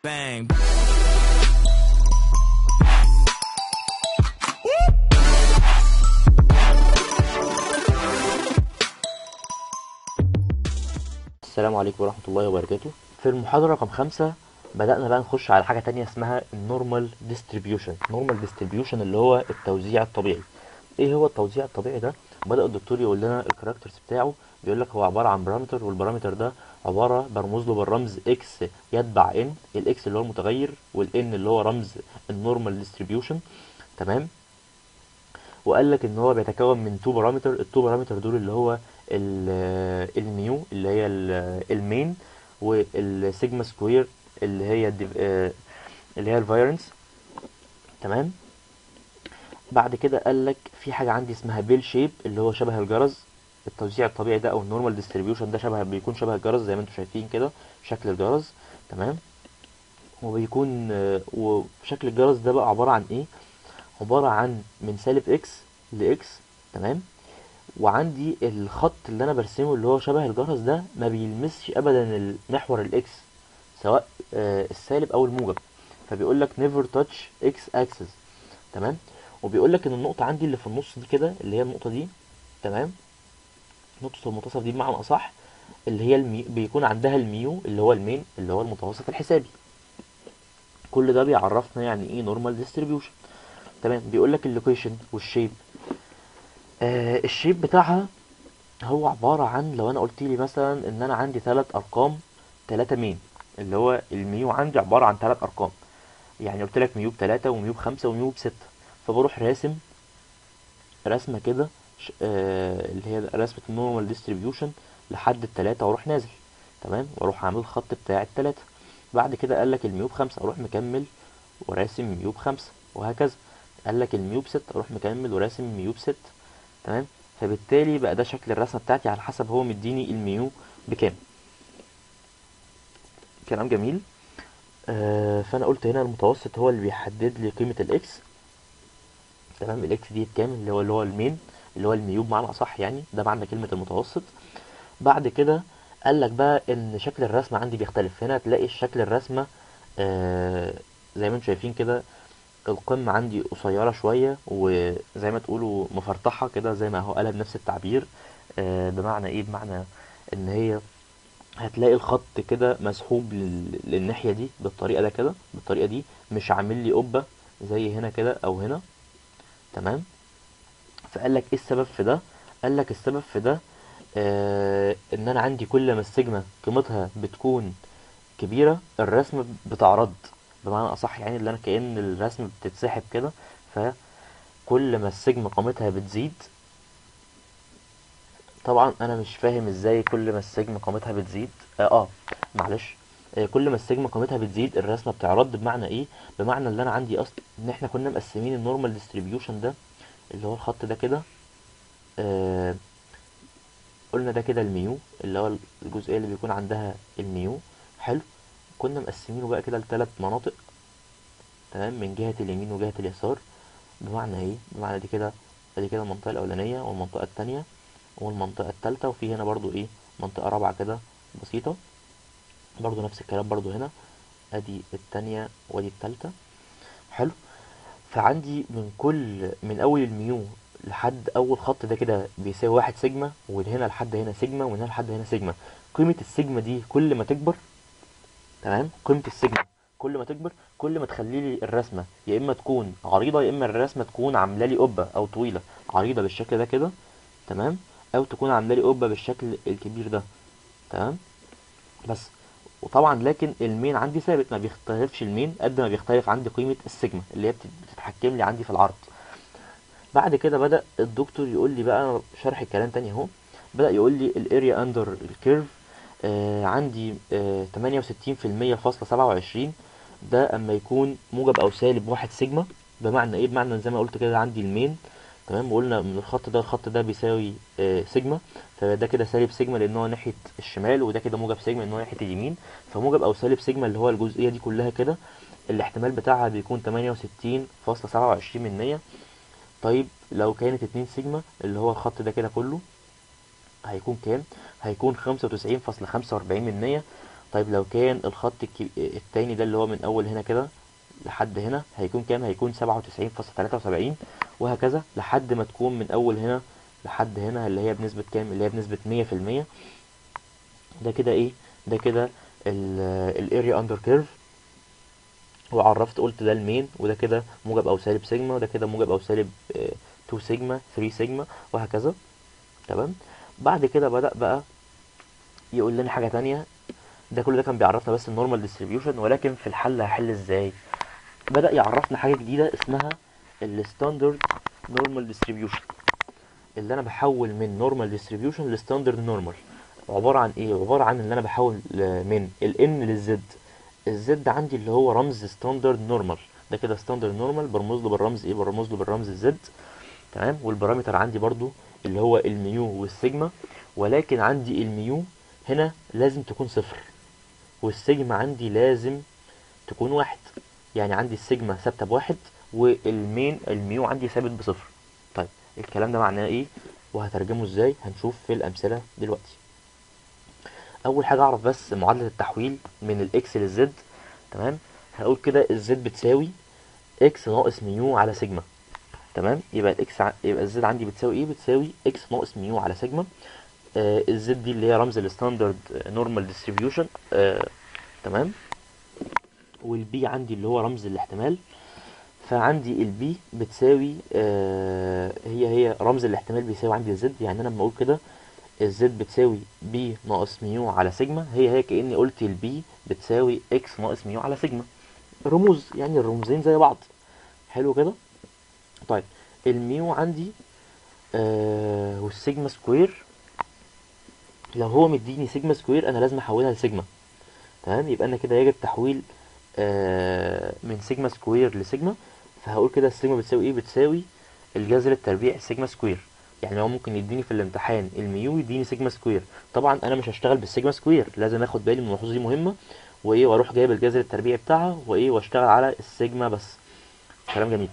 Bang. السلام عليكم ورحمة الله وبركاته في المحاضرة رقم خمسة بدأنا بقى نخش على حاجة تانية اسمها النورمال ديستريبيوشن نورمال ديستريبيوشن اللي هو التوزيع الطبيعي ايه هو التوزيع الطبيعي ده بدأ الدكتور يقول لنا الكاركترز بتاعه بيقول لك هو عبارة عن بارامتر والبارامتر ده عبارة برمز له بالرمز اكس يتبع ان الاكس اللي هو المتغير والان اللي هو رمز النورمال ديستريبيوشن تمام وقال لك ان هو بيتكون من تو بارامتر التو بارامتر دول اللي هو ال- الميو اللي هي ال- المين والسيجما سكوير اللي هي الديف- آه، اللي هي الفايرنس تمام بعد كده قال لك في حاجه عندي اسمها بيل شيب اللي هو شبه الجرس التوزيع الطبيعي ده او النورمال ديستريبيوشن ده شبه بيكون شبه الجرس زي ما انتم شايفين كده شكل الجرس تمام وبيكون آه، وشكل الجرس ده بقى عباره عن ايه عباره عن من سالب اكس لاكس تمام وعندي الخط اللي انا برسمه اللي هو شبه الجرس ده ما بيلمسش ابدا المحور الاكس سواء آه، السالب او الموجب فبيقول لك never touch x axis تمام وبيقول لك ان النقطه عندي اللي في النص دي كده اللي هي النقطه دي تمام نقطه المنتصف دي بمعنى اصح اللي هي المي... بيكون عندها الميو اللي هو المين اللي هو المتوسط الحسابي كل ده بيعرفنا يعني ايه نورمال ديستريبيوشن تمام بيقول لك اللوكيشن والشيب آه الشيب بتاعها هو عبارة عن لو انا قلت لي مثلا ان انا عندي ثلاث ارقام ثلاثة مين اللي هو الميو عندي عبارة عن ثلاث ارقام يعني قلت لك ميو بثلاثة وميو بخمسة وميو بستة فبروح راسم رسمة كده ش- آه اللي هي رسمة النورمال ديستريبيوشن لحد التلاتة واروح نازل تمام واروح عامل الخط بتاع التلاتة بعد كده قال لك الميو بخمسة اروح مكمل وراسم ميو بخمسة وهكذا قال لك الميو بستة اروح مكمل وراسم ميو بستة تمام فبالتالي بقى ده شكل الرسمة بتاعتي على حسب هو مديني الميو بكام كلام جميل آه فانا قلت هنا المتوسط هو اللي بيحدد لي قيمة الاكس تمام الاكس دي بكام اللي هو اللي هو المين اللي هو الميو بمعنى اصح يعني ده معنى كلمة المتوسط بعد كده قال لك بقى ان شكل الرسمة عندي بيختلف هنا هتلاقي شكل الرسمة آه زي ما انتم شايفين كده القمة عندي قصيرة شوية وزي ما تقولوا مفرطحة كده زي ما هو قالها بنفس التعبير آه بمعنى ايه بمعنى ان هي هتلاقي الخط كده مسحوب لل- للناحية دي بالطريقة ده كده بالطريقة دي مش عامل لي قبة زي هنا كده او هنا تمام فقال لك ايه السبب في ده قال لك السبب في ده آه ان انا عندي كل ما السيجما قيمتها بتكون كبيرة الرسم بتعرض بمعنى اصح يعني اللي انا كأن الرسم بتتسحب كده فكل ما السيجما قيمتها بتزيد طبعا انا مش فاهم ازاي كل ما السيجما قيمتها بتزيد اه, آه معلش آه كل ما السيجما قيمتها بتزيد الرسمه بتعرض بمعنى ايه بمعنى اللي انا عندي اصلا ان احنا كنا مقسمين النورمال ديستريبيوشن ده اللي هو الخط ده كده آه قلنا ده كده الميو اللي هو الجزئيه اللي بيكون عندها الميو حلو كنا مقسمينه بقى كده لثلاث مناطق تمام من جهه اليمين وجهه اليسار بمعنى ايه بمعنى دي كده دي كده المنطقه الاولانيه والمنطقه الثانيه والمنطقة التالتة وفي هنا برضو ايه منطقة رابعة كده بسيطة برضو نفس الكلام برضو هنا ادي التانية وادي التالتة حلو فعندي من كل من اول الميو لحد اول خط ده كده بيساوي واحد سيجما ومن هنا لحد هنا سيجما ومن هنا لحد هنا سيجما قيمة السيجما دي كل ما تكبر تمام قيمة السيجما كل ما تكبر كل ما تخلي لي الرسمة يا اما تكون عريضة يا اما الرسمة تكون عاملة لي قبة او طويلة عريضة بالشكل ده كده تمام او تكون عامله لي قبه بالشكل الكبير ده تمام بس وطبعا لكن المين عندي ثابت ما بيختلفش المين قد ما بيختلف عندي قيمه السيجما اللي هي بت- بتتحكم لي عندي في العرض بعد كده بدا الدكتور يقول لي بقى شرح الكلام تاني اهو بدا يقول لي الاريا اندر الكيرف آه عندي آه 68% فاصلة 27 ده اما يكون موجب او سالب واحد سيجما بمعنى ايه بمعنى زي ما قلت كده عندي المين تمام وقلنا من الخط ده الخط ده بيساوي آه سيجما فده كده سالب سيجما لان هو ناحيه الشمال وده كده موجب سيجما لان هو ناحيه اليمين فموجب او سالب سيجما اللي هو الجزئيه دي كلها كده الاحتمال بتاعها بيكون 68.27 من 100 طيب لو كانت 2 سيجما اللي هو الخط ده كده كله هيكون كام هيكون 95.45 من 100 طيب لو كان الخط الكب... التاني ده اللي هو من اول هنا كده لحد هنا هيكون كام هيكون سبعة وتسعين فاصلة تلاتة وسبعين وهكذا لحد ما تكون من اول هنا لحد هنا اللي هي بنسبة كام اللي هي بنسبة مية في المية ده كده ايه ده كده الاريا اندر كيرف وعرفت قلت ده المين وده كده موجب او سالب سيجما وده كده موجب او سالب 2 سيجما 3 سيجما وهكذا تمام بعد كده بدأ بقى يقول لنا حاجة تانية ده كل ده كان بيعرفنا بس النورمال ديستريبيوشن ولكن في الحل هحل ازاي بدأ يعرفنا حاجة جديدة اسمها الستاندرد نورمال ديستريبيوشن اللي انا بحول من نورمال ديستريبيوشن لستاندرد نورمال عبارة عن ايه عبارة عن ان انا بحول من ال n للزد الزد عندي اللي هو رمز ستاندرد نورمال ده كده ستاندرد نورمال برمز له بالرمز ايه برمز له بالرمز الزد تمام والبارامتر عندي برضو اللي هو الميو والسيجما ولكن عندي الميو هنا لازم تكون صفر والسيجما عندي لازم تكون واحد يعني عندي السيجما ثابته بواحد والمين الميو عندي ثابت بصفر طيب الكلام ده معناه ايه وهترجمه ازاي هنشوف في الامثله دلوقتي اول حاجه اعرف بس معادله التحويل من الاكس للزد تمام هقول كده الزد بتساوي اكس ناقص ميو على سيجما تمام يبقى الاكس ع... يبقى الزد عندي بتساوي ايه بتساوي اكس ناقص ميو على سيجما آه الزد دي اللي هي رمز الستاندرد نورمال ديستريبيوشن آه تمام والبي عندي اللي هو رمز الاحتمال فعندي البي بتساوي آه هي هي رمز الاحتمال بيساوي عندي الزد يعني انا لما اقول كده الزد بتساوي بي ناقص ميو على سيجما هي هي كأني قلت البي بتساوي اكس ناقص ميو على سيجما رموز يعني الرمزين زي بعض حلو كده طيب الميو عندي آه والسيجما سكوير لو هو مديني سيجما سكوير انا لازم احولها لسيجما تمام يبقى انا كده يجب تحويل آه من سيجما سكوير لسيجما فهقول كده السيجما بتساوي ايه بتساوي الجذر التربيع سيجما سكوير يعني هو ممكن يديني في الامتحان الميو يديني سيجما سكوير طبعا انا مش هشتغل بالسيجما سكوير لازم اخد بالي من الملحوظه دي مهمه وايه واروح جايب الجذر التربيعي بتاعها وايه واشتغل على السيجما بس كلام جميل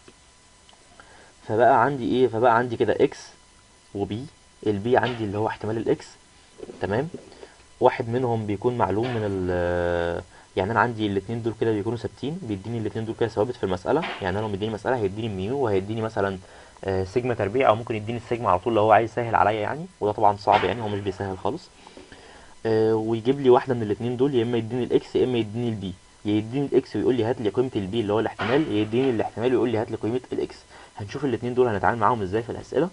فبقى عندي ايه فبقى عندي كده اكس وبي البي عندي اللي هو احتمال الاكس تمام واحد منهم بيكون معلوم من ال يعني انا عندي الاثنين دول كده بيكونوا ثابتين بيديني الاثنين دول كده ثوابت في المساله يعني انا لو مديني مساله هيديني ميو وهيديني مثلا آه سيجما تربيع او ممكن يديني السيجما على طول لو هو عايز يسهل عليا يعني وده طبعا صعب يعني هو مش بيسهل خالص آه ويجيب لي واحده من الاثنين دول يا اما يديني الاكس يا اما يديني البي يا يديني الاكس ويقول لي هات لي قيمه البي اللي هو الاحتمال يا يديني الاحتمال ويقول لي هات لي قيمه الاكس هنشوف الاثنين دول هنتعامل معاهم ازاي في الاسئله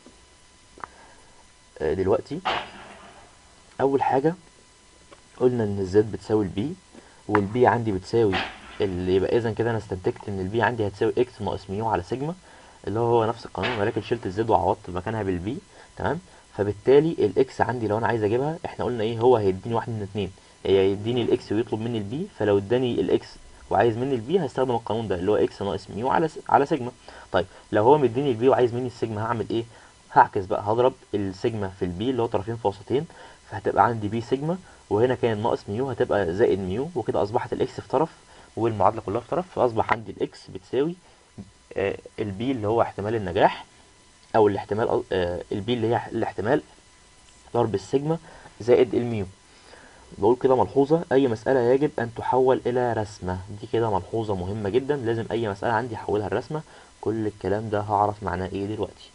آه دلوقتي اول حاجه قلنا ان الزد بتساوي البي والبي عندي بتساوي اللي يبقى اذا كده انا استنتجت ان البي عندي هتساوي اكس ناقص ميو على سيجما اللي هو نفس القانون ولكن شلت الزد وعوضت مكانها بالبي تمام فبالتالي الاكس عندي لو انا عايز اجيبها احنا قلنا ايه هو هيديني واحد من اتنين هي يديني الاكس ويطلب مني البي فلو اداني الاكس وعايز مني البي هستخدم القانون ده اللي هو اكس ناقص ميو على س... على سيجما طيب لو هو مديني البي وعايز مني السيجما هعمل ايه هعكس بقى هضرب السيجما في البي اللي هو طرفين في وسطين فهتبقى عندي بي سيجما وهنا كان ناقص ميو هتبقى زائد ميو وكده اصبحت الاكس في طرف والمعادله كلها في طرف فاصبح عندي الاكس بتساوي آه البي اللي هو احتمال النجاح او الاحتمال آه البي اللي هي الاحتمال ضرب السيجما زائد الميو بقول كده ملحوظه اي مساله يجب ان تحول الى رسمه دي كده ملحوظه مهمه جدا لازم اي مساله عندي احولها لرسمه كل الكلام ده هعرف معناه ايه دلوقتي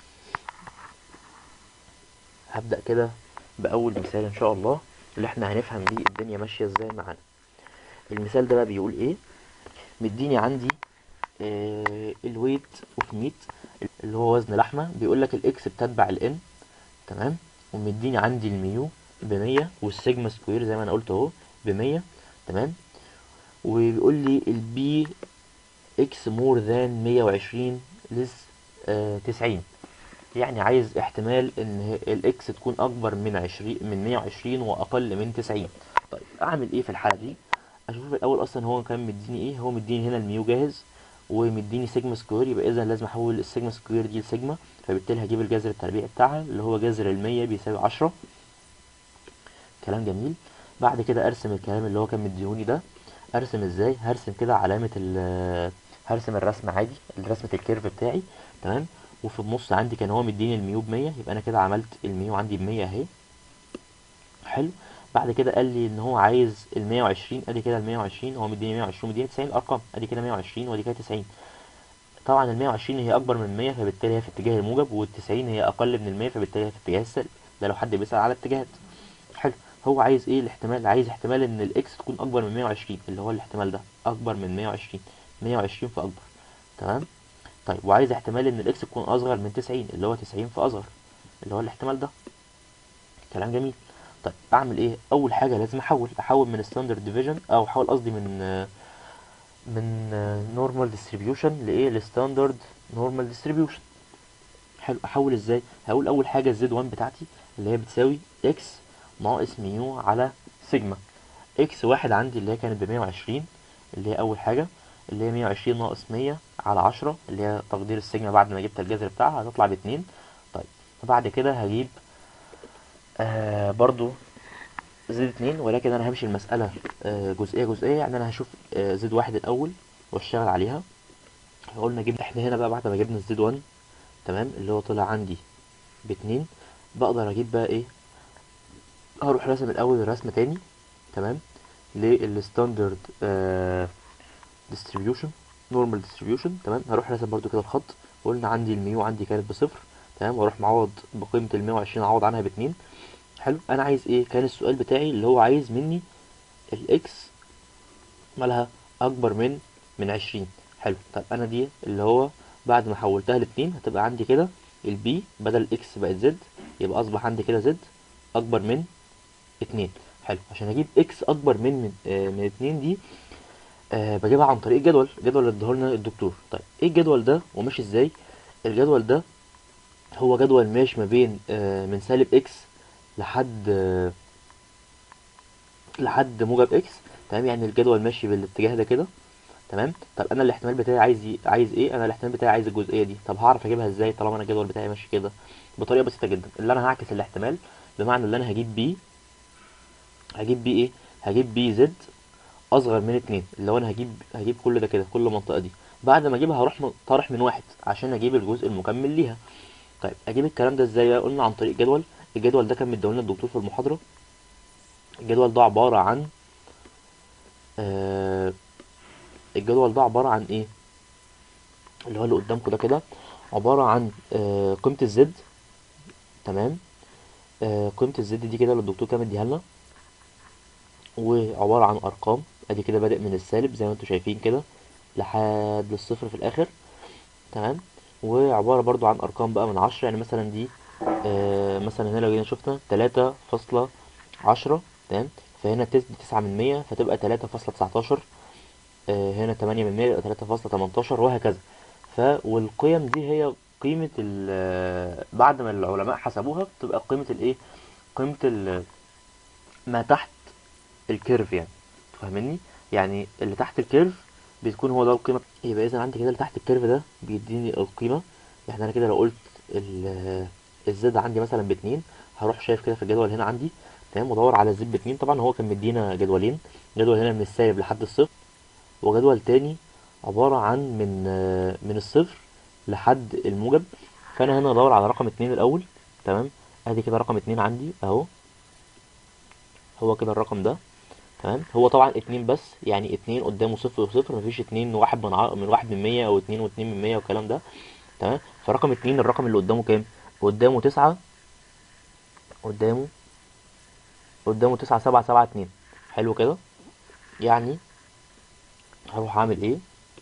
هبدا كده باول مثال ان شاء الله اللي احنا هنفهم بيه الدنيا ماشيه ازاي معانا المثال ده بقى بيقول ايه مديني عندي آه الويت اوف ميت اللي هو وزن لحمه بيقول لك الاكس بتتبع الان تمام ومديني عندي الميو ب 100 والسيجما سكوير زي ما انا قلت اهو ب 100 تمام وبيقول لي البي اكس مور ذان 120 لس آه 90 يعني عايز احتمال ان الاكس تكون اكبر من 20 من 120 واقل من 90 طيب اعمل ايه في الحاله دي اشوف الاول اصلا هو كان مديني ايه هو مديني هنا الميو جاهز ومديني سيجما سكوير يبقى اذا لازم احول السيجما سكوير دي لسيجما فبالتالي هجيب الجذر التربيعي بتاعها اللي هو جذر ال100 بيساوي 10 كلام جميل بعد كده ارسم الكلام اللي هو كان مديهوني ده ارسم ازاي هرسم كده علامه ال هرسم الرسم عادي رسمه الكيرف بتاعي تمام وفي النص عندي كان هو مديني الميو ب 100 يبقى انا كده عملت الميو عندي ب 100 اهي حلو بعد كده قال لي ان هو عايز ال 120 ادي كده ال 120 هو مديني 120 مديني 90 ارقام ادي كده 120 وادي كده 90 طبعا ال 120 هي اكبر من 100 فبالتالي هي في اتجاه الموجب وال 90 هي اقل من ال 100 فبالتالي هي في اتجاه السالب ده لو حد بيسأل على اتجاهات حلو هو عايز ايه الاحتمال عايز احتمال ان الاكس تكون اكبر من 120 اللي هو الاحتمال ده اكبر من 120 120 في اكبر تمام طيب وعايز احتمال ان الاكس تكون اصغر من 90 اللي هو 90 في اصغر اللي هو الاحتمال ده كلام جميل طيب اعمل ايه اول حاجه لازم احول احول من ستاندرد ديفيجن او احول قصدي من آه، من نورمال ديستريبيوشن لايه لستاندرد نورمال ديستريبيوشن حلو احول ازاي هقول اول حاجه الزد 1 بتاعتي اللي هي بتساوي اكس ناقص ميو على سيجما اكس واحد عندي اللي هي كانت ب 120 اللي هي اول حاجه اللي هي 120 ناقص 100 على 10 اللي هي تقدير السيجما بعد ما جبت الجذر بتاعها هتطلع باتنين طيب بعد كده هجيب آه برضو زد اتنين ولكن انا همشي المسألة آه جزئية جزئية يعني انا هشوف آه زد واحد الاول واشتغل عليها قلنا جبنا احنا هنا بقى بعد ما جبنا الزد 1 تمام اللي هو طلع عندي باتنين بقدر اجيب بقى ايه هروح راسم الاول الرسمة تاني تمام للستاندرد ديستريبيوشن نورمال ديستريبيوشن تمام هروح راسم برضو كده الخط قلنا عندي الميو عندي كانت بصفر تمام واروح معوض بقيمة ال 120 اعوض عنها باتنين حلو انا عايز ايه كان السؤال بتاعي اللي هو عايز مني الاكس مالها اكبر من من 20 حلو طب انا دي اللي هو بعد ما حولتها لاتنين هتبقى عندي كده البي بدل اكس بقت زد يبقى اصبح عندي كده زد اكبر من اتنين حلو عشان اجيب اكس اكبر من من, آه من اتنين دي آه بجيبها عن طريق الجدول الجدول اللي اداهولنا الدكتور طيب ايه الجدول ده وماشي ازاي الجدول ده هو جدول ماشي ما بين آه من سالب اكس لحد آه لحد موجب اكس تمام يعني الجدول ماشي بالاتجاه ده كده تمام طب انا الاحتمال بتاعي عايز ي- عايز ايه انا الاحتمال بتاعي عايز الجزئيه دي طب هعرف اجيبها ازاي طالما انا الجدول بتاعي ماشي كده بطريقه بسيطه جدا اللي انا هعكس الاحتمال بمعنى اللي انا هجيب بي هجيب بي ايه هجيب بي زد اصغر من اتنين اللي هو انا هجيب هجيب كل ده كده كل المنطقه دي بعد ما اجيبها هروح م- طارح من واحد عشان اجيب الجزء المكمل ليها طيب اجيب الكلام ده ازاي بقى؟ قلنا عن طريق جدول الجدول ده كان مديهولنا الدكتور في المحاضره الجدول ده عباره عن آه الجدول ده عباره عن ايه اللي هو اللي قدامكم ده كده عباره عن آه قيمه الزد تمام آه قيمه الزد دي كده اللي الدكتور كان مديها لنا وعباره عن ارقام ادي كده بادئ من السالب زي ما انتم شايفين كده لحد الصفر في الاخر تمام وعبارة برضو عن أرقام بقى من عشرة يعني مثلا دي آه مثلا هنا لو جينا شفنا تلاتة فاصلة عشرة تمام فهنا تس- تسعة من مية فتبقى تلاتة فاصلة تسعتاشر آه هنا تمانية من مية يبقى تلاتة فاصلة تمنتاشر وهكذا ف والقيم دي هي قيمة ال آه، بعد ما العلماء حسبوها بتبقى قيمة الايه قيمة ال ما تحت الكيرف يعني فاهمني يعني اللي تحت الكيرف بتكون هو ده القيمة يبقى إذا عندي كده اللي تحت الكيرف ده بيديني القيمة يعني أنا كده لو قلت ال- الزد عندي مثلا باتنين هروح شايف كده في الجدول هنا عندي تمام وادور على الزد باتنين طبعا هو كان مدينا جدولين جدول هنا من السالب لحد الصفر وجدول تاني عبارة عن من آه، من الصفر لحد الموجب فأنا هنا ادور على رقم اتنين الأول تمام ادي كده رقم اتنين عندي اهو هو كده الرقم ده تمام هو طبعا اتنين بس يعني اتنين قدامه صفر وصفر مفيش اتنين وواحد من ع... من واحد من مية او اتنين واتنين من مية والكلام ده تمام فرقم اتنين الرقم اللي قدامه كام قدامه تسعة قدامه قدامه تسعة سبعة سبعة اتنين حلو كده يعني هروح اعمل ايه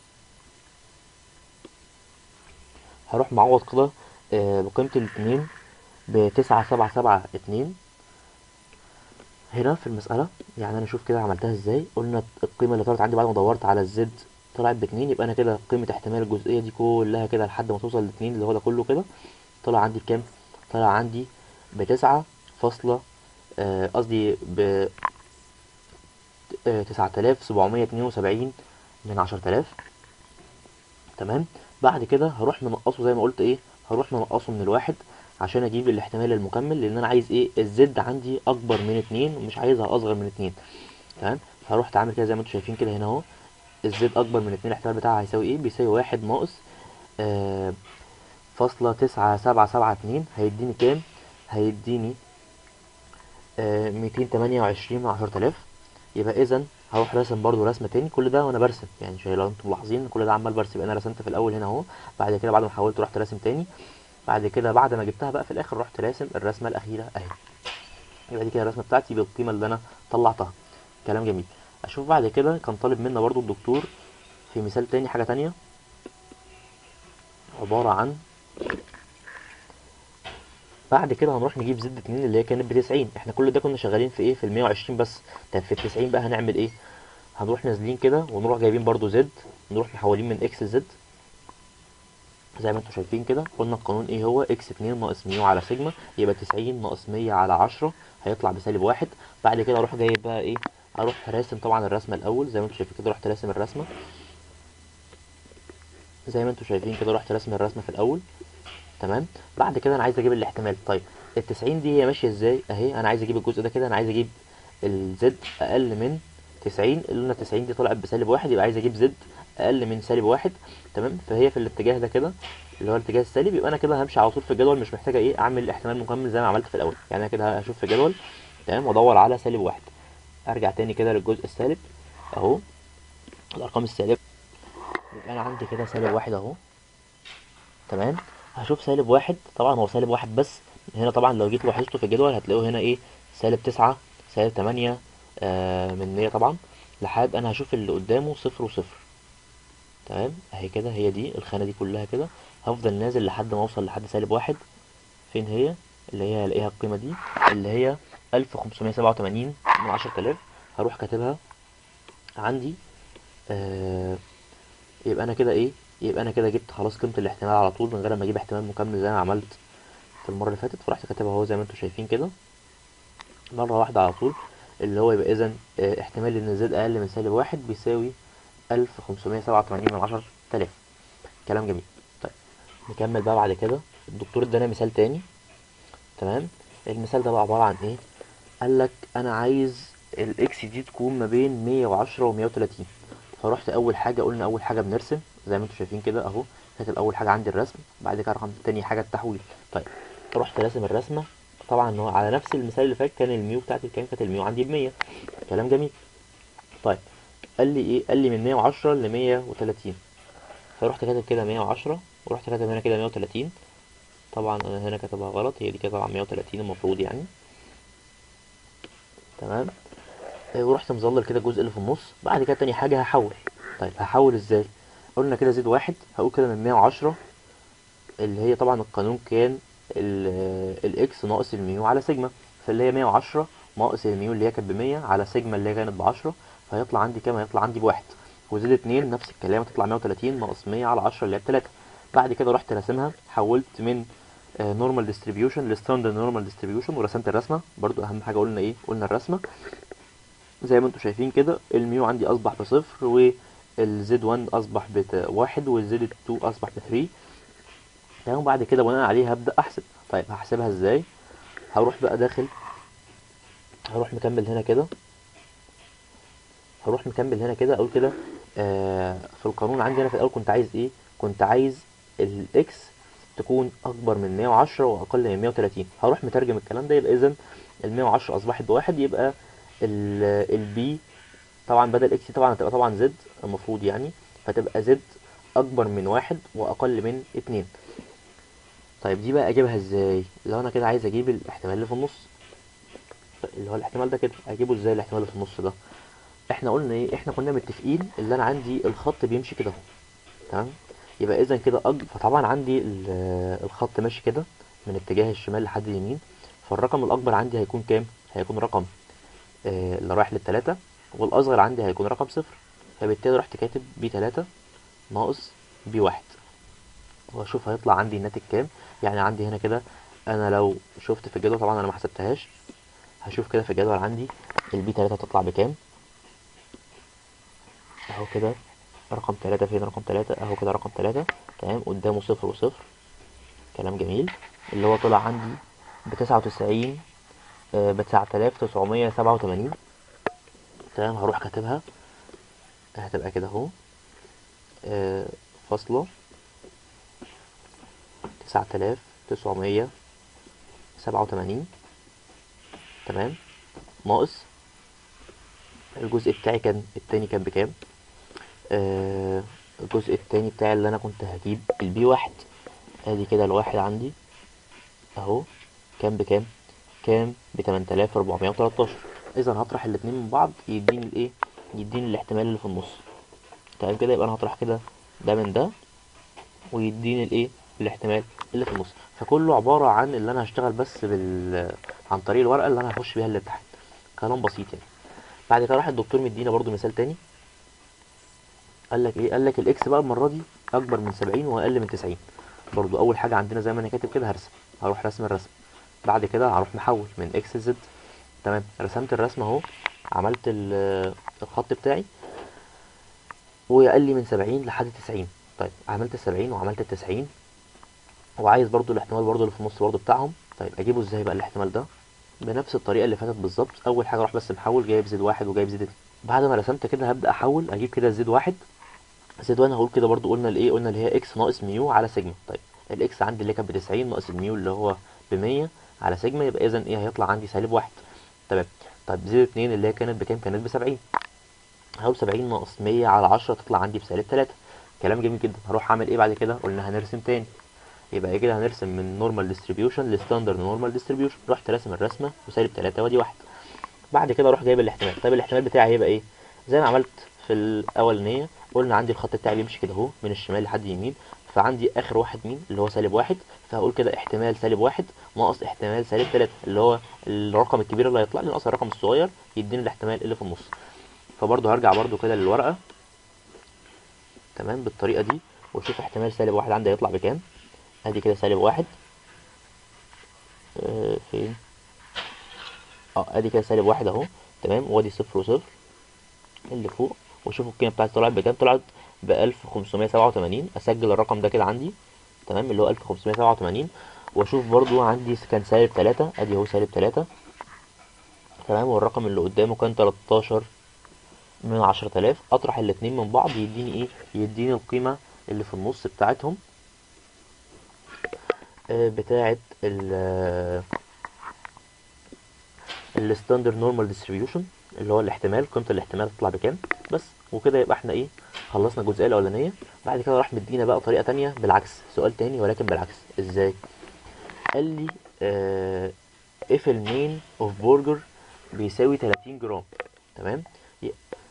هروح معوض كده آه، بقيمة الاتنين بتسعة سبعة سبعة اتنين هنا في المسألة يعني أنا أشوف كده عملتها إزاي قلنا القيمة اللي طلعت عندي بعد ما دورت على الزد طلعت باتنين يبقى أنا كده قيمة احتمال الجزئية دي كلها كده لحد ما توصل لاتنين اللي هو ده كله كده طلع عندي بكام؟ طلع عندي بتسعة فاصلة آه، قصدي ب تسعة آلاف سبعمية اتنين وسبعين من عشرة آلاف تمام بعد كده هروح منقصه زي ما قلت ايه هروح منقصه من الواحد عشان اجيب الاحتمال المكمل لان انا عايز ايه الزد عندي اكبر من اتنين ومش عايزها اصغر من اتنين تمام فهروح عامل كده زي ما انتم شايفين كده هنا اهو الزد اكبر من اتنين الاحتمال بتاعها هيساوي ايه بيساوي واحد ناقص آه فاصلة تسعة سبعة سبعة اتنين هيديني كام هيديني ميتين تمانية وعشرين من عشرة آلاف يبقى اذا هروح راسم برضو رسمه تاني كل ده وانا برسم يعني شايف لو انتم ملاحظين كل ده عمال برسم يبقى انا رسمت في الاول هنا اهو بعد كده بعد ما حاولت رحت راسم تاني بعد كده بعد ما جبتها بقى في الاخر رحت راسم الرسمه الاخيره اهي يبقى دي كده الرسمه بتاعتي بالقيمه اللي انا طلعتها كلام جميل اشوف بعد كده كان طالب منا برضو الدكتور في مثال تاني حاجه تانية عباره عن بعد كده هنروح نجيب زد اتنين اللي هي كانت بتسعين احنا كل ده كنا شغالين في ايه في المية وعشرين بس طب في التسعين بقى هنعمل ايه هنروح نازلين كده ونروح جايبين برضو زد نروح محولين من اكس لزد زي ما انتم شايفين كده قلنا القانون ايه هو اكس اتنين ناقص ميو على سيجما يبقى تسعين ناقص مية على عشرة هيطلع بسالب واحد بعد كده اروح جايب بقى ايه اروح راسم طبعا الرسمه الاول زي ما انتم شايفين كده رحت راسم الرسمه زي ما انتم شايفين كده رحت راسم الرسمه في الاول تمام بعد كده انا عايز اجيب الاحتمال طيب ال 90 دي هي ماشيه ازاي اهي انا عايز اجيب الجزء ده كده انا عايز اجيب الزد اقل من 90 اللي قلنا 90 دي طلعت بسالب واحد يبقى عايز اجيب زد اقل من سالب واحد تمام فهي في الاتجاه ده كده اللي هو الاتجاه السالب يبقى انا كده همشي على طول في الجدول مش محتاجه ايه اعمل احتمال مكمل زي ما عملت في الاول يعني انا كده هشوف في الجدول تمام وادور على سالب واحد ارجع تاني كده للجزء السالب اهو الارقام السالبه يبقى انا عندي كده سالب واحد اهو تمام هشوف سالب واحد طبعا هو سالب واحد بس هنا طبعا لو جيت لاحظته في الجدول هتلاقوه هنا ايه سالب تسعة سالب تمانية آه من مية طبعا لحد انا هشوف اللي قدامه صفر وصفر تمام اهي كده هي دي الخانة دي كلها كده هفضل نازل لحد ما اوصل لحد سالب واحد فين هي اللي هي هلاقيها القيمة دي اللي هي الف خمسمية سبعة وتمانين من عشرة آلاف هروح كاتبها عندي آه يبقى انا كده ايه يبقى انا كده جبت خلاص قيمه الاحتمال على طول من غير ما اجيب احتمال مكمل زي ما عملت في المره اللي فاتت فرحت كاتبها اهو زي ما انتم شايفين كده مره واحده على طول اللي هو يبقى اذا احتمال ان زد اقل من سالب واحد بيساوي الف خمسمية سبعة وتمانين من عشر تلاف كلام جميل طيب نكمل بقى بعد كده الدكتور ادانا مثال تاني تمام المثال ده بقى عباره عن ايه قال لك انا عايز الاكس دي تكون ما بين مية وعشرة ومية وتلاتين فرحت اول حاجه قلنا اول حاجه بنرسم زي ما انتم شايفين كده اهو كاتب اول حاجه عندي الرسم بعد كده رقم تاني حاجه التحويل طيب رحت راسم الرسمه طبعا هو على نفس المثال اللي فات كان الميو بتاعتي كام كانت الميو عندي ب 100 كلام جميل طيب قال لي ايه قال لي من 110 ل 130 فرحت كاتب كده 110 ورحت كاتب هنا كده 130 طبعا انا هنا كاتبها غلط هي دي كده طبعا 130 المفروض يعني تمام ورحت مظلل كده الجزء اللي في النص بعد كده تاني حاجه هحول طيب هحول ازاي قلنا كده زد واحد هقول كده من 110 اللي هي طبعا القانون كان الاكس ناقص الميو على سيجما فاللي هي 110 ناقص الميو اللي هي كانت ب 100 على سيجما اللي هي كانت ب 10 فهيطلع عندي كام هيطلع عندي بواحد وزد اتنين نفس الكلام هتطلع 130 ناقص 100 على 10 اللي هي بتلاتة بعد كده رحت راسمها حولت من نورمال ديستريبيوشن لستاندرد نورمال ديستريبيوشن ورسمت الرسمه برضو اهم حاجه قلنا ايه قلنا الرسمه زي ما انتم شايفين كده الميو عندي اصبح بصفر والزد 1 اصبح بواحد والزد 2 اصبح بثري تمام وبعد كده بناء عليه هبدا احسب طيب هحسبها ازاي هروح بقى داخل هروح مكمل هنا كده هروح مكمل هنا كده اقول كده آه في القانون عندي انا في الاول كنت عايز ايه كنت عايز الاكس تكون اكبر من 110 واقل من 130 هروح مترجم الكلام ده يبقى اذا ال 110 اصبحت بواحد يبقى البي طبعا بدل اكس طبعا هتبقى طبعا زد المفروض يعني فتبقى زد اكبر من واحد واقل من اتنين طيب دي بقى اجيبها ازاي لو انا كده عايز اجيب الاحتمال اللي في النص اللي هو الاحتمال ده كده اجيبه ازاي الاحتمال اللي في النص ده احنا قلنا ايه احنا كنا متفقين اللي انا عندي الخط بيمشي كده اهو تمام يبقى اذا كده أج... فطبعا عندي الخط ماشي كده من اتجاه الشمال لحد اليمين فالرقم الاكبر عندي هيكون كام هيكون رقم آه اللي رايح للتلاتة والاصغر عندي هيكون رقم صفر فبالتالي رحت كاتب بي تلاتة ناقص بي واحد واشوف هيطلع عندي الناتج كام يعني عندي هنا كده انا لو شفت في الجدول طبعا انا ما حسبتهاش هشوف كده في الجدول عندي البي تلاتة هتطلع بكام اهو كده رقم تلاتة فين رقم تلاتة اهو كده رقم تلاتة تمام قدامه صفر وصفر كلام جميل اللي هو طلع عندي بتسعة وتسعين بتسعة آلاف تسعمية سبعة وتمانين تمام هروح كاتبها هتبقى كده اهو آه فاصلة تسعة آلاف تسعمية سبعة وتمانين تمام ناقص الجزء بتاعي كان التاني كان بكام آه الجزء التاني بتاعي اللي انا كنت هجيب البي واحد ادي كده الواحد عندي اهو كام بكام كام ب 8413 اذا هطرح الاتنين من بعض يديني الايه يديني الاحتمال اللي في النص تمام كده يبقى انا هطرح كده ده من ده ويديني الايه الاحتمال اللي في النص فكله عباره عن اللي انا هشتغل بس بال عن طريق الورقه اللي انا هخش بيها الامتحان كلام بسيط يعني بعد كده راح الدكتور مدينا برضو مثال تاني قال لك ايه قال لك الاكس بقى المره دي اكبر من 70 واقل من 90 برضو اول حاجه عندنا زي ما انا كاتب كده هرسم هروح رسم الرسم بعد كده هروح محول من اكس لزد تمام رسمت الرسم اهو عملت ال- الخط بتاعي وقال لي من 70 لحد 90 طيب عملت ال 70 وعملت ال 90 وعايز برضو الاحتمال برضو اللي في النص برضو بتاعهم طيب اجيبه ازاي بقى الاحتمال ده بنفس الطريقه اللي فاتت بالظبط اول حاجه اروح بس محول جايب زد واحد وجايب زد اتنين بعد ما رسمت كده هبدا احول اجيب كده زد واحد زد واحد هقول كده برضو قلنا الايه قلنا اللي هي اكس ناقص ميو على سيجما طيب الاكس عندي اللي كانت ب 90 ناقص الميو اللي هو ب 100 على سيجما يبقى اذا ايه هيطلع عندي سالب واحد تمام طيب زد اتنين اللي هي كانت بكام كانت ب 70 هقول 70 ناقص 100 على 10 تطلع عندي بسالب 3 كلام جميل جدا هروح اعمل ايه بعد كده قلنا هنرسم تاني يبقى ايه كده هنرسم من نورمال ديستريبيوشن لستاندرد نورمال ديستريبيوشن رحت راسم الرسمه وسالب 3 وادي واحد بعد كده اروح جايب الاحتمال طيب الاحتمال بتاعي هيبقى ايه زي ما عملت في الاولانيه قلنا عندي الخط بتاعي بيمشي كده اهو من الشمال لحد اليمين فعندي اخر واحد مين اللي هو سالب واحد فهقول كده احتمال سالب واحد ناقص احتمال سالب تلاتة اللي هو الرقم الكبير اللي هيطلع لي ناقص الرقم الصغير يديني الاحتمال اللي في النص فبرضه هرجع برضه كده للورقه تمام بالطريقه دي واشوف احتمال سالب واحد عندي هيطلع بكام ادي كده سالب واحد آه فين اه ادي كده سالب واحد اهو تمام وادي صفر وصفر اللي فوق واشوف القيمه بتاعتي طلعت بكام طلعت ب 1587 اسجل الرقم ده كده عندي تمام اللي هو 1587 واشوف برضو عندي كان سالب 3 ادي اهو سالب 3 تمام والرقم اللي قدامه كان 13 من 10000 اطرح الاتنين من بعض يديني ايه يديني القيمه اللي في النص بتاعتهم آه، بتاعت ال الستاندرد نورمال ديستريبيوشن اللي هو الاحتمال قيمه الاحتمال تطلع بكام بس وكده يبقى احنا ايه خلصنا الجزئيه الاولانيه بعد كده راح مدينا بقى طريقه تانية بالعكس سؤال تاني ولكن بالعكس ازاي قال لي آه اف المين اوف برجر بيساوي 30 جرام تمام ي-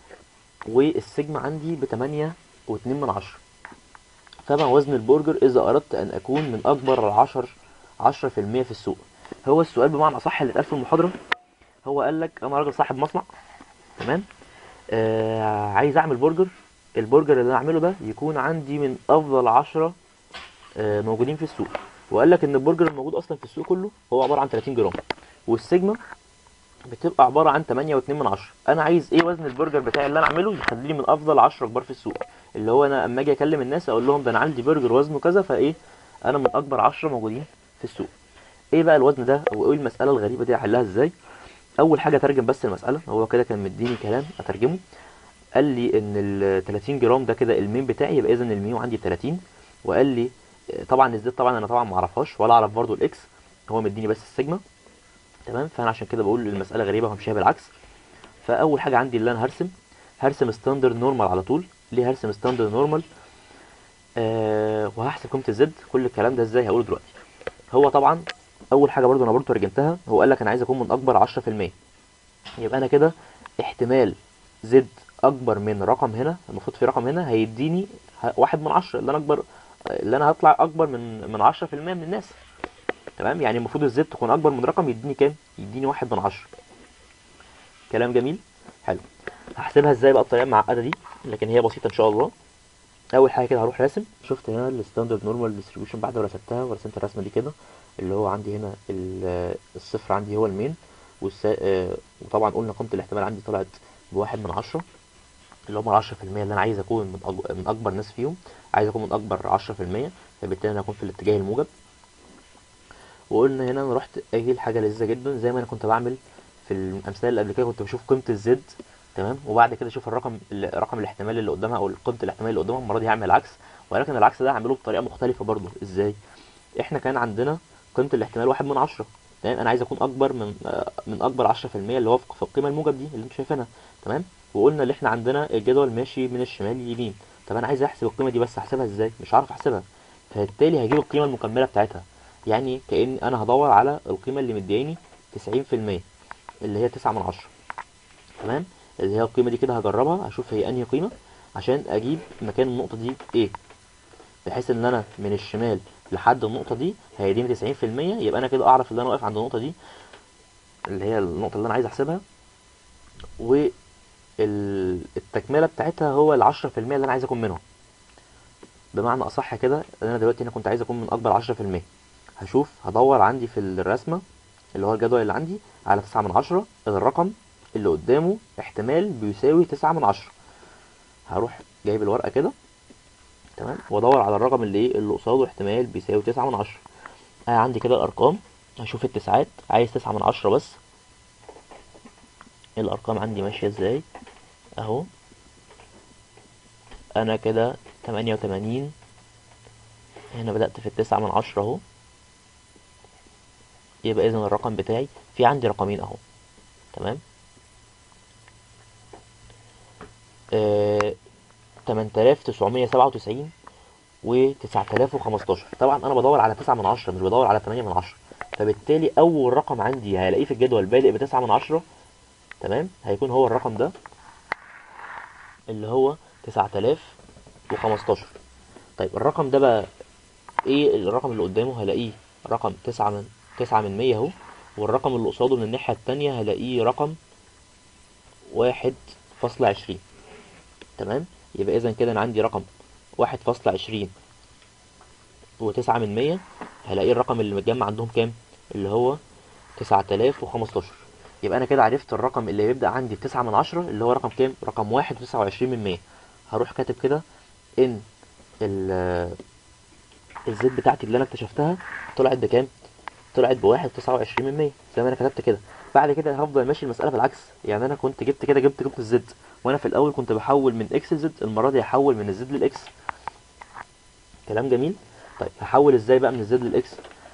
والسجم عندي ب 8 و2 من عشرة فما وزن البرجر اذا اردت ان اكون من اكبر العشر 10% في السوق هو السؤال بمعنى اصح اللي اتقال في المحاضره هو قال لك انا راجل صاحب مصنع تمام آه عايز اعمل برجر البرجر اللي انا اعمله ده يكون عندي من افضل عشرة آه موجودين في السوق وقال لك ان البرجر الموجود اصلا في السوق كله هو عباره عن 30 جرام والسيجما بتبقى عباره عن 8 و2 من عشرة انا عايز ايه وزن البرجر بتاعي اللي انا اعمله يخليني من افضل 10 كبار في السوق اللي هو انا اما اجي اكلم الناس اقول لهم ده انا عندي برجر وزنه كذا فايه انا من اكبر 10 موجودين في السوق ايه بقى الوزن ده وايه المساله الغريبه دي احلها ازاي اول حاجه اترجم بس المساله هو كده كان مديني كلام اترجمه قال لي ان ال 30 جرام ده كده المين بتاعي يبقى اذا الميو عندي ب 30 وقال لي طبعا الزد طبعا انا طبعا ما اعرفهاش ولا اعرف برضو الاكس هو مديني بس السيجما تمام فانا عشان كده بقول المساله غريبه وهمشيها بالعكس فاول حاجه عندي اللي انا هرسم هرسم ستاندرد نورمال على طول ليه هرسم ستاندرد نورمال آه وهحسب قيمه الزد كل الكلام ده ازاي هقوله دلوقتي هو طبعا اول حاجه برضو انا برضو ترجمتها هو قال لك انا عايز اكون من اكبر 10% يبقى انا كده احتمال زد اكبر من رقم هنا المفروض في رقم هنا هيديني ه- واحد من عشرة اللي انا اكبر اللي انا هطلع اكبر من من 10% من الناس تمام يعني المفروض الزد تكون اكبر من رقم يديني كام يديني واحد من عشرة كلام جميل حلو هحسبها ازاي بقى الطريقه المعقده دي لكن هي بسيطه ان شاء الله اول حاجه كده هروح راسم شفت هنا الستاندرد نورمال ديستريبيوشن بعد ما رسمتها ورسمت الرسمه دي كده اللي هو عندي هنا ال- الصفر عندي هو المين والسا... آه، وطبعا قلنا قيمه الاحتمال عندي طلعت بواحد من عشرة اللي هم العشرة في المية اللي أنا عايز أكون من, أج... من أكبر ناس فيهم عايز أكون من أكبر عشرة في المية فبالتالي أنا هكون في الاتجاه الموجب وقلنا هنا أنا رحت قايل حاجة لذيذة جدا زي ما أنا كنت بعمل في الأمثلة اللي قبل كده كنت بشوف قيمة الزد تمام وبعد كده اشوف الرقم رقم الاحتمال اللي قدامها او قيمه الاحتمال اللي قدامها المره دي هعمل العكس ولكن العكس ده هعمله بطريقه مختلفه برضو ازاي احنا كان عندنا قيمه الاحتمال واحد من عشرة تمام انا عايز اكون اكبر من آه، من اكبر 10% اللي هو في القيمه الموجب دي اللي انتوا شايفينها تمام وقلنا اللي احنا عندنا الجدول ماشي من الشمال لليمين طب انا عايز احسب القيمه دي بس احسبها ازاي مش عارف احسبها فبالتالي هجيب القيمه المكمله بتاعتها يعني كأن انا هدور على القيمه اللي مدياني 90% اللي هي 9 من 10 تمام اللي هي القيمه دي كده هجربها اشوف هي انهي قيمه عشان اجيب مكان النقطه دي ايه بحيث ان انا من الشمال لحد النقطه دي هيديني 90% يبقى انا كده اعرف ان انا واقف عند النقطه دي اللي هي النقطه اللي انا عايز احسبها والتكمله بتاعتها هو ال 10% اللي انا عايز اكون منهم بمعنى اصح كده ان انا دلوقتي انا كنت عايز اكون من اكبر 10% هشوف هدور عندي في الرسمه اللي هو الجدول اللي عندي على 9 من 10 الرقم اللي قدامه احتمال بيساوي 9 من 10 هروح جايب الورقه كده تمام وادور على الرقم اللي ايه اللي قصاده احتمال بيساوي 9 من 10 انا عندي كده الارقام هشوف التسعات عايز 9 من 10 بس الارقام عندي ماشيه ازاي اهو انا كده 88 هنا بدأت في التسعة من عشرة اهو يبقى اذا الرقم بتاعي في عندي رقمين اهو تمام آه 8997 و 9015 طبعا انا بدور على 9 من 10 مش بدور على 8 من 10 فبالتالي اول رقم عندي هلاقيه في الجدول بادئ ب 9 من 10 تمام هيكون هو الرقم ده اللي هو 9015 طيب الرقم ده بقى ايه الرقم اللي قدامه هلاقيه رقم 9 من 9 من 100 اهو والرقم اللي قصاده من الناحية التانية هلاقيه رقم واحد فاصلة عشرين تمام يبقى اذا كده انا عندي رقم واحد فاصلة عشرين وتسعة من مية هلاقي الرقم اللي متجمع عندهم كام اللي هو تسعة آلاف وخمستاشر يبقى انا كده عرفت الرقم اللي بيبدأ عندي بتسعة من عشرة اللي هو رقم كام رقم واحد وتسعة وعشرين من مية هروح كاتب كده ان ال الزد بتاعتي اللي انا اكتشفتها طلعت بكام طلعت بواحد وتسعة وعشرين من مية زي ما انا كتبت كده بعد كده هفضل ماشي المسألة بالعكس يعني انا كنت جبت كده جبت جبت الزد وانا في الاول كنت بحول من اكس لزد المرة دي هحول من الزد للاكس كلام جميل طيب هحول ازاي بقى من الزد للاكس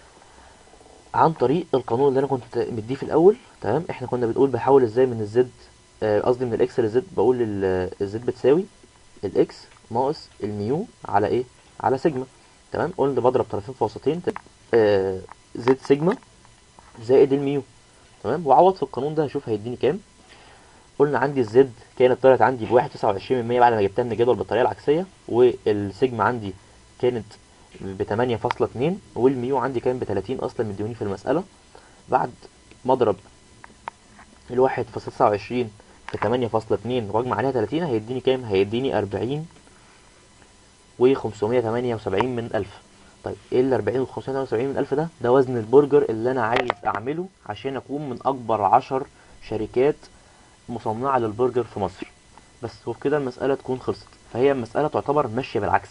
عن طريق القانون اللي انا كنت مديه في الاول تمام احنا كنا بنقول بحول ازاي من الزد آه، قصدي من الاكس للزد بقول ال- الزد بتساوي الاكس ناقص الميو على ايه على سيجما تمام قلنا بضرب طرفين في وسطين تبقى، آه، زد سيجما زائد الميو تمام وعوض في القانون ده هشوف هيديني كام قلنا عندي الزد كانت طلعت عندي بواحد تسعة وعشرين من مية بعد ما جبتها من الجدول بالطريقة العكسية والسيجما عندي كانت بتمانية فاصلة اتنين والميو عندي كان بتلاتين أصلا مديوني في المسألة بعد ما أضرب الواحد فاصلة تسعة وعشرين في تمانية فاصلة اتنين وأجمع عليها تلاتين هيديني كام؟ هيديني أربعين وخمسمية تمانية وسبعين من ألف طيب ايه ال 40 و 578 من ألف ده؟ ده وزن البرجر اللي أنا عايز أعمله عشان أكون من أكبر عشر شركات مصنعة للبرجر في مصر بس وبكده المسألة تكون خلصت فهي المسألة تعتبر ماشية بالعكس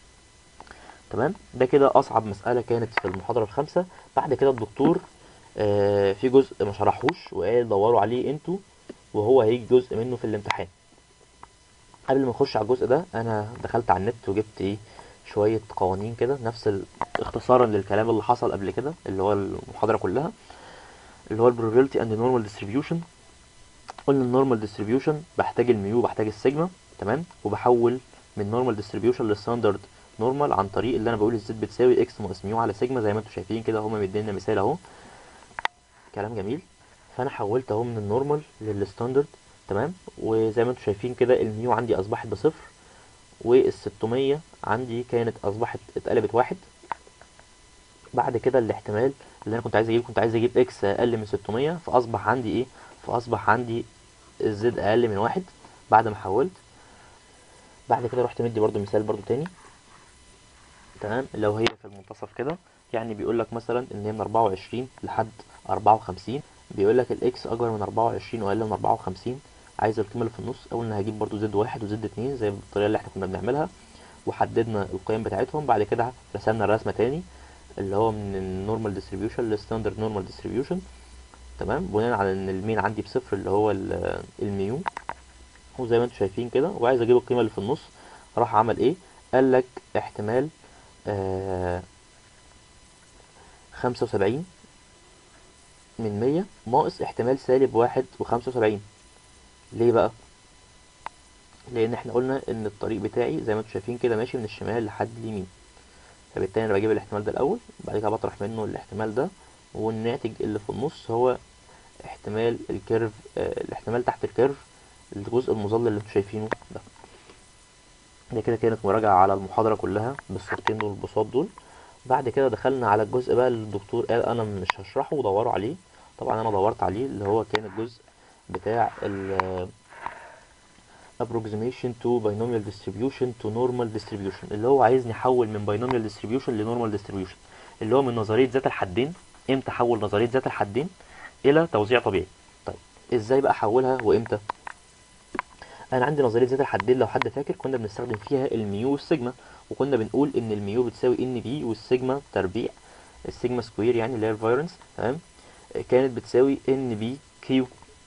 تمام ده كده أصعب مسألة كانت في المحاضرة الخامسة بعد كده الدكتور آه في جزء ما شرحوش وقال دوروا عليه انتوا وهو هيجي جزء منه في الامتحان قبل ما نخش على الجزء ده انا دخلت على النت وجبت ايه شوية قوانين كده نفس ال- اختصارا للكلام اللي حصل قبل كده اللي هو المحاضرة كلها اللي هو البروبابيلتي اند نورمال ديستريبيوشن قلنا النورمال ديستريبيوشن بحتاج الميو بحتاج السيجما تمام وبحول من نورمال ديستريبيوشن للستاندرد نورمال عن طريق اللي انا بقول الزد بتساوي اكس ناقص ميو على سيجما زي ما انتم شايفين كده هما مدينا مثال اهو كلام جميل فانا حولت اهو من النورمال للستاندرد تمام وزي ما انتم شايفين كده الميو عندي اصبحت بصفر وال600 عندي كانت اصبحت اتقلبت واحد بعد كده الاحتمال اللي انا كنت عايز اجيب كنت عايز اجيب اكس اقل من 600 فاصبح عندي ايه فاصبح عندي الزد اقل من واحد بعد ما حولت بعد كده رحت مدي برضو مثال برضو تاني تمام لو هي في المنتصف كده يعني بيقول لك مثلا ان هي من 24 لحد 54 بيقول لك الاكس اكبر من 24 واقل من 54 عايز القيمه اللي في النص قلنا هجيب برضو زد واحد وزد اتنين زي الطريقه اللي احنا كنا بنعملها وحددنا القيم بتاعتهم بعد كده رسمنا الرسمه تاني اللي هو من النورمال ديستريبيوشن للستاندرد نورمال ديستريبيوشن تمام بناء على ان المين عندي بصفر اللي هو ال- الميو وزي ما انتم شايفين كده وعايز اجيب القيمه اللي في النص راح عمل ايه قال لك احتمال آه خمسة وسبعين من مية ناقص احتمال سالب واحد وخمسة وسبعين ليه بقى لان احنا قلنا ان الطريق بتاعي زي ما انتم شايفين كده ماشي من الشمال لحد اليمين فبالتالي انا بجيب الاحتمال ده الاول بعد كده بطرح منه الاحتمال ده والناتج اللي في النص هو احتمال الكيرف آه الاحتمال تحت الكيرف الجزء المظلل اللي انتم شايفينه ده دي كده كانت مراجعة على المحاضرة كلها بالصورتين دول البساط دول بعد كده دخلنا على الجزء بقى اللي الدكتور قال انا مش هشرحه ودوروا عليه طبعا انا دورت عليه اللي هو كان الجزء بتاع ال approximation to binomial distribution to normal distribution اللي هو عايزني احول من binomial distribution ل normal distribution اللي هو من نظرية ذات الحدين امتى احول نظرية ذات الحدين الى توزيع طبيعي طيب ازاي بقى احولها وامتى انا عندي نظريه ذات الحدين لو حد فاكر كنا بنستخدم فيها الميو والسيجما وكنا بنقول ان الميو بتساوي ان بي والسيجما تربيع السيجما سكوير يعني اللي هي الفايرنس تمام كانت بتساوي ان بي كيو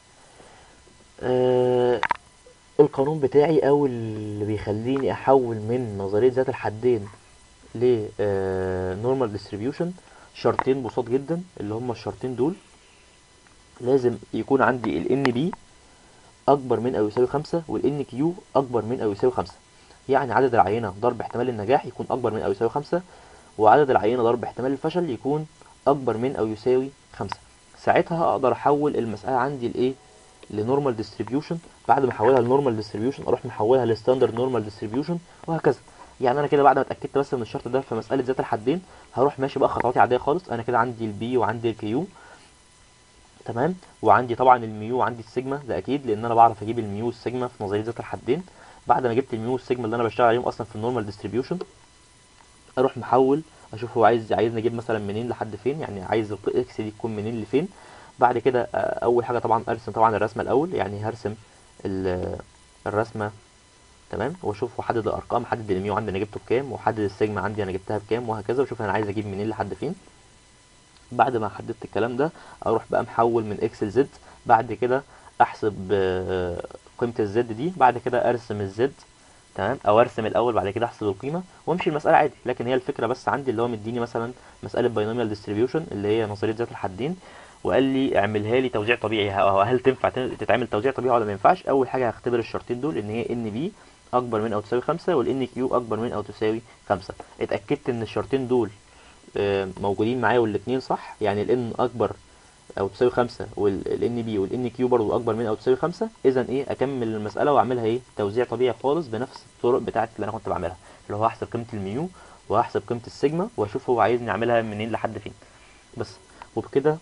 آه القانون بتاعي او اللي بيخليني احول من نظريه ذات الحدين ل نورمال ديستريبيوشن شرطين بساط جدا اللي هما الشرطين دول لازم يكون عندي ال ان بي اكبر من او يساوي خمسة والان كيو اكبر من او يساوي خمسة يعني عدد العينة ضرب احتمال النجاح يكون اكبر من او يساوي خمسة وعدد العينة ضرب احتمال الفشل يكون اكبر من او يساوي خمسة ساعتها اقدر احول المسألة عندي لايه لنورمال ديستريبيوشن بعد ما احولها لنورمال ديستريبيوشن اروح محولها لستاندرد نورمال ديستريبيوشن وهكذا يعني انا كده بعد ما اتاكدت بس من الشرط ده في مساله ذات الحدين هروح ماشي بقى خطواتي عاديه خالص انا كده عندي البي وعندي الكيو تمام وعندي طبعا الميو وعندي السيجما ده اكيد لان انا بعرف اجيب الميو والسيجما في نظريه ذات الحدين بعد ما جبت الميو والسيجما اللي انا بشتغل عليهم اصلا في النورمال ديستريبيوشن اروح محول اشوف هو عايز عايزني اجيب مثلا منين لحد فين يعني عايز الاكس دي تكون منين لفين بعد كده اول حاجه طبعا ارسم طبعا الرسمه الاول يعني هرسم الرسمه تمام واشوف واحدد الارقام احدد الميو عندي انا جبته بكام واحدد السيجما عندي انا جبتها بكام وهكذا واشوف انا عايز اجيب منين لحد فين بعد ما حددت الكلام ده اروح بقى محول من اكس لزد بعد كده احسب قيمه الزد دي بعد كده ارسم الزد تمام او ارسم الاول بعد كده احسب القيمه وامشي المساله عادي لكن هي الفكره بس عندي اللي هو مديني مثلا مساله باينوميال ديستريبيوشن اللي هي نظريه ذات الحدين وقال لي اعملها لي توزيع طبيعي هل تنفع تتعمل توزيع طبيعي ولا ما ينفعش اول حاجه هختبر الشرطين دول ان هي ان بي اكبر من او تساوي خمسة والان كيو اكبر من او تساوي خمسة اتاكدت ان الشرطين دول موجودين معايا والاثنين صح يعني الان اكبر او تساوي خمسة والان بي والان كيو برضو اكبر من او تساوي خمسة اذا ايه اكمل المساله واعملها ايه توزيع طبيعي خالص بنفس الطرق بتاعت اللي انا كنت بعملها اللي هو هحسب قيمه الميو وهحسب قيمه السيجما واشوف هو عايزني اعملها منين لحد فين بس وبكده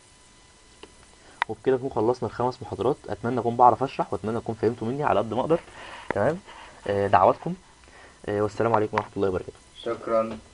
وبكده نكون خلصنا الخمس محاضرات اتمنى اكون بعرف اشرح واتمنى اكون فهمتوا مني على قد ما اقدر تمام دعواتكم والسلام عليكم ورحمه الله وبركاته شكرا